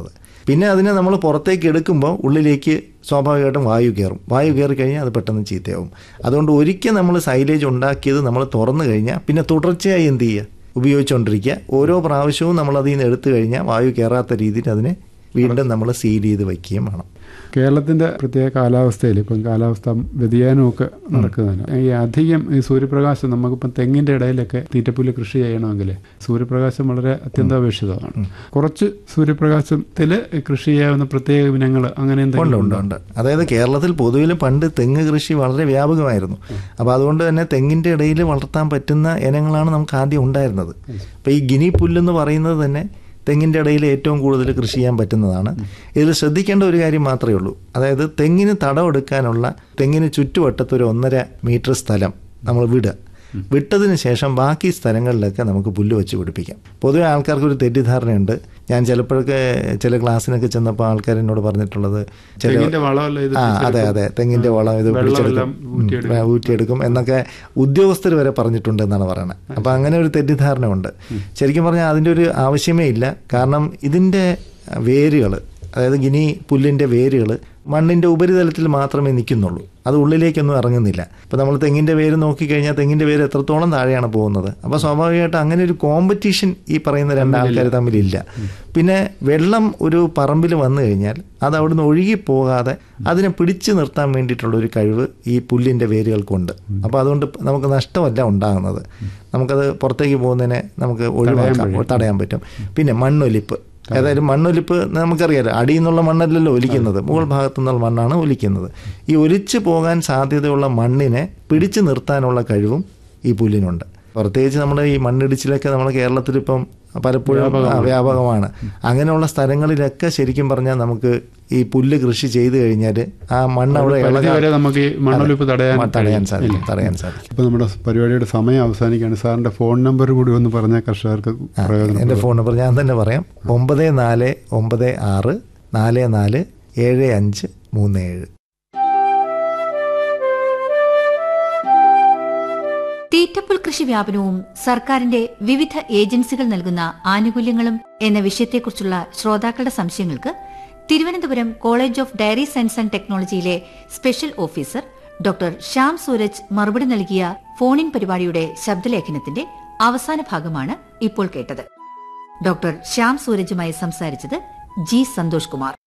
ചെയ്യുന്നത് പിന്നെ അതിനെ നമ്മൾ പുറത്തേക്ക് എടുക്കുമ്പോൾ ഉള്ളിലേക്ക് സ്വാഭാവികമായിട്ടും വായു കയറും വായു കയറി കഴിഞ്ഞാൽ അത് പെട്ടെന്ന് ചീത്തയാവും അതുകൊണ്ട് ഒരിക്കൽ നമ്മൾ സൈലേജ് ഉണ്ടാക്കിയത് നമ്മൾ തുറന്നു കഴിഞ്ഞാൽ പിന്നെ തുടർച്ചയായി എന്ത് ചെയ്യുക ഉപയോഗിച്ചുകൊണ്ടിരിക്കുക ഓരോ പ്രാവശ്യവും നമ്മൾ അതിൽ നിന്ന് എടുത്തു കഴിഞ്ഞാൽ വായു കയറാത്ത രീതിയിൽ അതിനെ വീണ്ടും നമ്മൾ സീൽ ചെയ്ത് വയ്ക്കുകയും വേണം കേരളത്തിന്റെ പ്രത്യേക കാലാവസ്ഥയിൽ ഇപ്പം കാലാവസ്ഥ വ്യതിയാനമൊക്കെ നടക്കുന്നതാണ് ഈ അധികം ഈ സൂര്യപ്രകാശം നമുക്കിപ്പം തെങ്ങിന്റെ ഇടയിലൊക്കെ തീറ്റപ്പുല്ല് കൃഷി ചെയ്യണമെങ്കിൽ സൂര്യപ്രകാശം വളരെ അത്യന്താപേക്ഷിതമാണ് കുറച്ച് സൂര്യപ്രകാശത്തിൽ കൃഷി ചെയ്യാവുന്ന പ്രത്യേക ഇനങ്ങൾ അങ്ങനെ ഉണ്ട് എന്തെങ്കിലും ഉണ്ട് ഉണ്ട് അതായത് കേരളത്തിൽ പൊതുവിൽ പണ്ട് തെങ്ങ് കൃഷി വളരെ വ്യാപകമായിരുന്നു അപ്പോൾ അതുകൊണ്ട് തന്നെ തെങ്ങിൻ്റെ ഇടയിൽ വളർത്താൻ പറ്റുന്ന ഇനങ്ങളാണ് നമുക്ക് ആദ്യം ഉണ്ടായിരുന്നത് അപ്പോൾ ഈ ഗിനി പുല്ലെന്ന് പറയുന്നത് തന്നെ തെങ്ങിൻ്റെ ഇടയിൽ ഏറ്റവും കൂടുതൽ കൃഷി ചെയ്യാൻ പറ്റുന്നതാണ് ഇതിൽ ശ്രദ്ധിക്കേണ്ട ഒരു കാര്യം മാത്രമേ ഉള്ളൂ അതായത് തെങ്ങിന് തടമെടുക്കാനുള്ള തെങ്ങിന് ചുറ്റുവട്ടത്ത് ഒരു ഒന്നര മീറ്റർ സ്ഥലം നമ്മൾ വിടുക വിട്ടതിന് ശേഷം ബാക്കി സ്ഥലങ്ങളിലൊക്കെ നമുക്ക് പുല്ല് വെച്ച് പിടിപ്പിക്കാം പൊതുവെ ആൾക്കാർക്ക് ഒരു തെറ്റിദ്ധാരണയുണ്ട് ഞാൻ ചിലപ്പോഴൊക്കെ ചില ക്ലാസ്സിനൊക്കെ ചെന്നപ്പോൾ ആൾക്കാർ എന്നോട് പറഞ്ഞിട്ടുള്ളത് ചില തെങ്ങിന്റെ വളമല്ല ഇത് ആ അതെ അതെ തെങ്ങിന്റെ വളം ഇത് വെള്ളമെല്ലാം പിടിച്ചെടുക്കും ഉം, ഊറ്റിയെടുക്കും എന്നൊക്കെ ഉദ്യോഗസ്ഥർ വരെ പറഞ്ഞിട്ടുണ്ട് എന്നാണ് പറയുന്നത് അപ്പം അങ്ങനെ ഒരു തെറ്റിദ്ധാരണ ഉണ്ട് ശരിക്കും പറഞ്ഞാൽ അതിൻ്റെ ഒരു ആവശ്യമേ ഇല്ല കാരണം ഇതിൻ്റെ വേരുകൾ അതായത് ഗിനി പുല്ലിൻ്റെ വേരുകൾ മണ്ണിൻ്റെ ഉപരിതലത്തിൽ മാത്രമേ നിൽക്കുന്നുള്ളൂ അത് ഉള്ളിലേക്കൊന്നും ഇറങ്ങുന്നില്ല ഇപ്പോൾ നമ്മൾ തെങ്ങിൻ്റെ വേര് നോക്കിക്കഴിഞ്ഞാൽ തെങ്ങിൻ്റെ വേര് എത്രത്തോളം താഴെയാണ് പോകുന്നത് അപ്പോൾ സ്വാഭാവികമായിട്ട് അങ്ങനെ ഒരു കോമ്പറ്റീഷൻ ഈ പറയുന്ന രണ്ട് ആൾക്കാർ തമ്മിലില്ല പിന്നെ വെള്ളം ഒരു പറമ്പിൽ വന്നു കഴിഞ്ഞാൽ അത് അവിടുന്ന് ഒഴുകി പോകാതെ അതിനെ പിടിച്ചു നിർത്താൻ വേണ്ടിയിട്ടുള്ള ഒരു കഴിവ് ഈ പുല്ലിൻ്റെ വേരുകൾക്കുണ്ട് അപ്പോൾ അതുകൊണ്ട് നമുക്ക് നഷ്ടമല്ല ഉണ്ടാകുന്നത് നമുക്കത് പുറത്തേക്ക് പോകുന്നതിനെ നമുക്ക് ഒഴിവാക്കാം തടയാൻ പറ്റും പിന്നെ മണ്ണൊലിപ്പ് ഏതായാലും മണ്ണൊലിപ്പ് നമുക്കറിയാലോ അടിയിൽ നിന്നുള്ള മണ്ണല്ലല്ലോ ഒലിക്കുന്നത് മുകൾ ഭാഗത്തു നിന്നുള്ള മണ്ണാണ് ഒലിക്കുന്നത് ഈ ഒലിച്ചു പോകാൻ സാധ്യതയുള്ള മണ്ണിനെ പിടിച്ചു നിർത്താനുള്ള കഴിവും ഈ പുല്ലിനുണ്ട് പ്രത്യേകിച്ച് നമ്മുടെ ഈ മണ്ണിടിച്ചിലൊക്കെ നമ്മുടെ കേരളത്തിൽ ഇപ്പം പലപ്പോഴും ആ, വ്യാപകമാണ് അങ്ങനെയുള്ള സ്ഥലങ്ങളിലൊക്കെ ശരിക്കും പറഞ്ഞാൽ നമുക്ക് ഈ പുല്ല് കൃഷി ചെയ്തു കഴിഞ്ഞാൽ ആ മണ്ണ് അവിടെ പരിധി ഇളകാൻ വരെ നമുക്ക് ഈ മണ്ണൊലിപ്പ് തടയാൻ തടയാൻ സാധിക്കും തടയാൻ സാധിക്കും ഇപ്പൊ നമ്മുടെ പരിപാടിയുടെ സമയം അവസാനിക്കുകയാണ് സാറിന്റെ ഫോൺ നമ്പർ കൂടി ഒന്ന് പറഞ്ഞാൽ കർഷകർക്ക് പ്രയോജനം എൻ്റെ ഫോൺ നമ്പർ ഞാൻ തന്നെ പറയാം ഒമ്പത് നാല് ഒമ്പത് ആറ് നാല് നാല് ഏഴ് അഞ്ച് മൂന്ന് ഏഴ് തീറ്റപ്പുൽ കൃഷി വ്യാപനവും സർക്കാരിന്റെ വിവിധ ഏജൻസികൾ നൽകുന്ന ആനുകൂല്യങ്ങളും എന്ന വിഷയത്തെക്കുറിച്ചുള്ള ശ്രോതാക്കളുടെ സംശയങ്ങൾക്ക് Thiruvananthapuram college of dairy science and ടെക്നോളജിയിലെ special officer doctor Shyam Sooraj മറുപടി നൽകിയ ഫോണിൻ പരിപാടിയുടെ ശബ്ദലേഖനത്തിന്റെ അവസാന ഭാഗമാണ് ഇപ്പോൾ കേട്ടത് ഡോക്ടർ ശ്യാം സൂരജുമായി സംസാരിച്ചത് ജി സന്തോഷ് കുമാർ